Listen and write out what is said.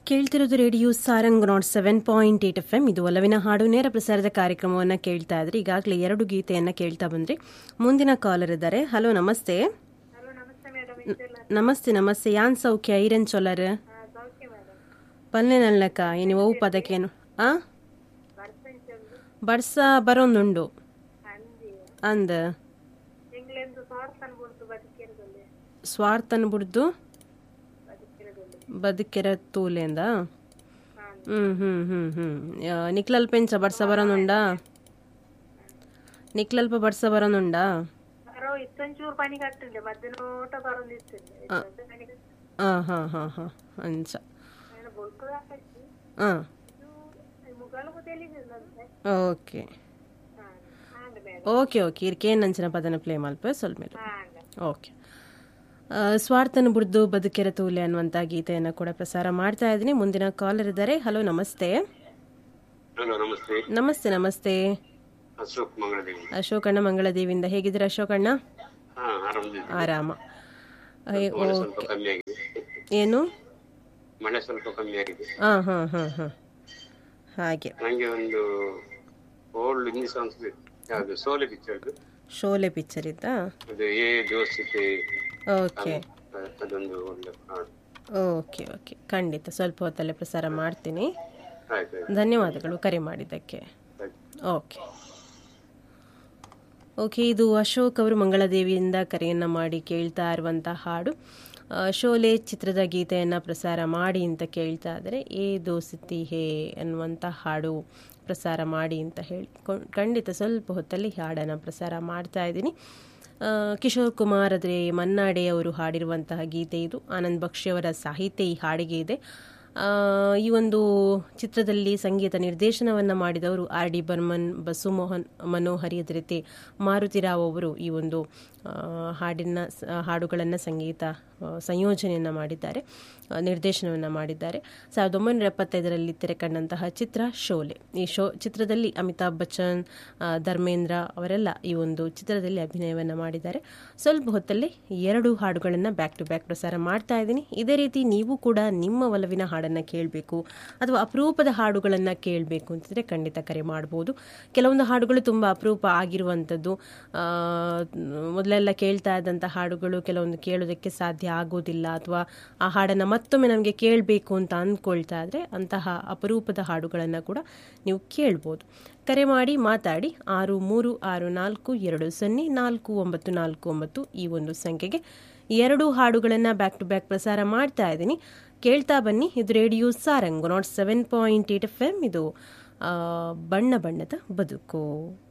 ಕೇಳ್ತಿರೋದು radio Sarang nought seven point eight F M ಇದು ಒಲವಿನ ಹಾಡು ನೇರ ಪ್ರಸಾರದ ಕಾರ್ಯಕ್ರಮವನ್ನು ಕೇಳ್ತಾ ಇದ್ರಿ ಈಗಾಗಲೇ ಎರಡು ಗೀತೆಯನ್ನ ಕೇಳ್ತಾ ಬಂದ್ರಿ ಮುಂದಿನ ಕಾಲರ್ ಇದ್ದಾರೆ ಹಲೋ ನಮಸ್ತೆ ಹಲೋ ನಮಸ್ತೆ ಮೇಡಮ್ ನಮಸ್ತೆ ನಮಸ್ತೆ ಯಾನ್ ಸೌಖ್ಯ ಐರನ್ ಚೊಲರ್ ಸೌಖ್ಯ ಮೇಡಮ್ ಪಲ್ಲೆ ನಲ್ಲಕ ಏನು ಅವು ಪದಕೇನು ಆ ಬರ್ಸಂಚಂದು ಬಡ್ಸ ಬರೋಂದುಂಡು ಅಂಜಿ ಅಂದ ಇಂಗ್ಲೆಂಡ್ ಸ್ವಾರ್ಥನ್ ಬಿಡ್ತು ಬದುಕಿರದಲ್ಲಿ ಸ್ವಾರ್ಥನ್ ಬಿಡ್ದು ಬದುಕಿರದಲ್ಲಿ ಬದುಕೆರ ತೂಲೆಂದ ಹಾಂ ಹ್ಮ್ ಹ್ಮ್ ಹ್ಮ್ ಹ್ಮ್ ಆ, ನಿಕ್ಲಲ್ ಪೆಂಚ ಬಡ್ಸ ಬರೋನುಂಡಾ ನಿಕ್ಲಲ್ಪ ಬಡ್ಸ ಬರೋನುಂಡಾ ಬರೋ ಇತ್ತೊಂಚೂರು ಪನಿ ಕಟ್ಟುಂಡೆ ಮಧ್ಯಾಹ್ನೋಟ ಬರೋದಿತ್ತಿಂಡೆ ಆ ಹಾ ಹಾ ಹಾ ಅಂಚ నేను బొట్టు రాసి ಆ ముఖాలకు తెలియదంటే ಓಕೆ అండి మేడం ಓಕೆ ಓಕೆ ಇದಕ್ಕೇನು ಅಂಚಿನ ಪದನ ಪ್ಲೇ ಮಲ್ಪ ಸ್ವಲ್ಪ ಮೇಲೆ అండి ಓಕೆ ಆ, ಸ್ವಾರ್ಥನ ಬುಡ್ದು ಬದುಕೆರ ತೂಲೆ ಅನ್ನುವಂಥ ಗೀತೆಯನ್ನು ಕೂಡ ಪ್ರಸಾರ ಮಾಡ್ತಾ ಇದ್ದೀನಿ ಮುಂದಿನ ಕಾಲರ್ ಇದ್ದಾರೆ ಹಲೋ ನಮಸ್ತೆ ಹಲೋ ನಮಸ್ತೆ ನಮಸ್ತೆ ನಮಸ್ತೆ ಅಶೋಕ್ ಮಂಗಳದೇವಿ ಅಶೋಕಣ್ಣ ಮಂಗಳದೇವಿಯಿಂದ ಹೇಗಿದ್ದೀರಾ ಅಶೋಕಣ್ಣ ಹಾ ಆರಾಮದಿದ್ದೀನಿ ಆರಾಮ ಐ, ಮಳೆ ಓ- ಸ್ವಲ್ಪ ಕಮ್ಮಿ ಆಗಿದೆ ಏನು ಮಳೆ ಸ್ವಲ್ಪ ಕಮ್ಮಿ ಆಗಿದೆ ಹಾಂ ಹಾಂ ಹಾಂ ಹಾಂ ಹಾಗೆ ನಂಗೆ ಒಂದು ಓಲ್ಡ್ ಹಿಂದಿ ಸಾಂಗ್ಸ್ ಬೇಕು ಯಾವುದು ಸೋಲೆ ಪಿಕ್ಚರ್ದು ಶೋಲೆ ಪಿಕ್ಚರ್ ಇದ್ದಾ ಅದು ಏ ದೋಸ್ತಿತೆ ಓಕೆ ಅದೊಂದು ಒಳ್ಳೆ ಹಾಡು ಓಕೆ ಓಕೆ ಖಂಡಿತ ಸ್ವಲ್ಪ ಹೊತ್ತಲ್ಲೇ ಪ್ರಸಾರ ಮಾಡ್ತೀನಿ ಆಯ್ತು ಆಯ್ತು ಧನ್ಯವಾದಗಳು ಕರೆ ಮಾಡಿದ್ದಕ್ಕೆ ಆಯ್ತು ಓಕೆ ಓಕೆ ಇದು ಅಶೋಕ್ ಅವರು ಮಂಗಳದೇವಿಯಿಂದ ಕರೆಯನ್ನು ಮಾಡಿ ಕೇಳ್ತಾ ಇರುವಂಥ ಹಾಡು ಆ, ಶೋಲೆ ಚಿತ್ರದ ಗೀತೆಯನ್ನು ಪ್ರಸಾರ ಮಾಡಿ ಅಂತ ಕೇಳ್ತಾ ಇದ್ದಾರೆ ಏ ದೋಸ್ತಿ ಹೇ ಅನ್ನುವಂಥ ಹಾಡು ಪ್ರಸಾರ ಮಾಡಿ ಅಂತ ಹೇಳಿ ಕೊ- ಖಂಡಿತ ಸ್ವಲ್ಪ ಹೊತ್ತಲ್ಲಿ ಹಾಡನ್ನು ಪ್ರಸಾರ ಮಾಡ್ತಾ ಇದ್ದೀನಿ ಆ, ಕಿಶೋರ್ ಕುಮಾರ್ ಆದರೆ ಮನ್ನಾಡೆ ಅವರು ಹಾಡಿರುವಂತಹ ಗೀತೆ ಇದು ಆನಂದ್ ಬಕ್ಷಿ ಅವರ ಸಾಹಿತ್ಯ ಈ ಹಾಡಿಗೆ ಇದೆ ಆ, ಈ ಒಂದು ಚಿತ್ರದಲ್ಲಿ ಸಂಗೀತ ನಿರ್ದೇಶನವನ್ನು ಮಾಡಿದವರು ಆರ್ ಡಿ ಬರ್ಮನ್ ಬಸುಮೋಹನ್ ಮನೋಹರಿ ಅದೇ ರೀತಿ ಮಾರುತಿರಾವ್ ಅವರು ಈ ಒಂದು ಆ, ಹಾಡಿನ ಹಾಡುಗಳನ್ನು ಸಂಗೀತ ಆ, ಸಂಯೋಜನೆಯನ್ನು ಮಾಡಿದ್ದಾರೆ ಆ, ನಿರ್ದೇಶನವನ್ನು ಮಾಡಿದ್ದಾರೆ ಸಾವಿರದ ಒಂಬೈನೂರ ಎಪ್ಪತ್ತೈದರಲ್ಲಿ ತೆರೆಕಂಡಂತಹ ಚಿತ್ರ ಶೋಲೆ ಈ ಶೋ ಚಿತ್ರದಲ್ಲಿ ಅಮಿತಾಬ್ ಬಚ್ಚನ್ ಆ, ಧರ್ಮೇಂದ್ರ ಅವರೆಲ್ಲ ಈ ಒಂದು ಚಿತ್ರದಲ್ಲಿ ಅಭಿನಯವನ್ನು ಮಾಡಿದ್ದಾರೆ ಸ್ವಲ್ಪ ಹೊತ್ತಲ್ಲಿ ಎರಡು ಹಾಡುಗಳನ್ನು ಬ್ಯಾಕ್ ಟು ಬ್ಯಾಕ್ ಪ್ರಸಾರ ಮಾಡ್ತಾ ಇದ್ದೀನಿ ಇದೇ ರೀತಿ ನೀವು ಕೂಡ ನಿಮ್ಮ ಒಲವಿನ ಹಾಡನ್ನು ಕೇಳಬೇಕು ಅಥವಾ ಅಪರೂಪದ ಹಾಡುಗಳನ್ನು ಕೇಳಬೇಕು ಅಂತಂದರೆ ಖಂಡಿತ ಕರೆ ಮಾಡ್ಬೋದು ಕೆಲವೊಂದು ಹಾಡುಗಳು ತುಂಬ ಅಪರೂಪ ಆಗಿರುವಂಥದ್ದು ಆ, ಮೊದಲೆಲ್ಲ ಕೇಳ್ತಾ ಇದ್ದಂಥ ಹಾಡುಗಳು ಕೆಲವೊಂದು ಕೇಳೋದಕ್ಕೆ ಸಾಧ್ಯ ಆಗೋದಿಲ್ಲ ಅಥವಾ ಆ ಹಾಡನ್ನು ಮತ್ತೊಮ್ಮೆ ನಮಗೆ ಕೇಳಬೇಕು ಅಂತ ಅಂದ್ಕೊಳ್ತಾ ಇದ್ರೆ ಅಂತಹ ಅಪರೂಪದ ಹಾಡುಗಳನ್ನು ಕೂಡ ನೀವು ಕೇಳ್ಬೋದು ಕರೆ ಮಾಡಿ ಮಾತಾಡಿ ಆರು ಮೂರು ಆರು ನಾಲ್ಕು ಎರಡು ಸೊನ್ನೆ ನಾಲ್ಕು ಒಂಬತ್ತು ನಾಲ್ಕು ಒಂಬತ್ತು ಈ ಒಂದು ಸಂಖ್ಯೆಗೆ ಎರಡು ಹಾಡುಗಳನ್ನು ಬ್ಯಾಕ್ ಟು ಬ್ಯಾಕ್ ಪ್ರಸಾರ ಮಾಡ್ತಾ ಇದ್ದೀನಿ ಕೇಳ್ತಾ ಬನ್ನಿ ಇದು radio Sarang nought seven point eight F M ಇದು ಆ, ಬಣ್ಣ ಬಣ್ಣದ ಬದುಕು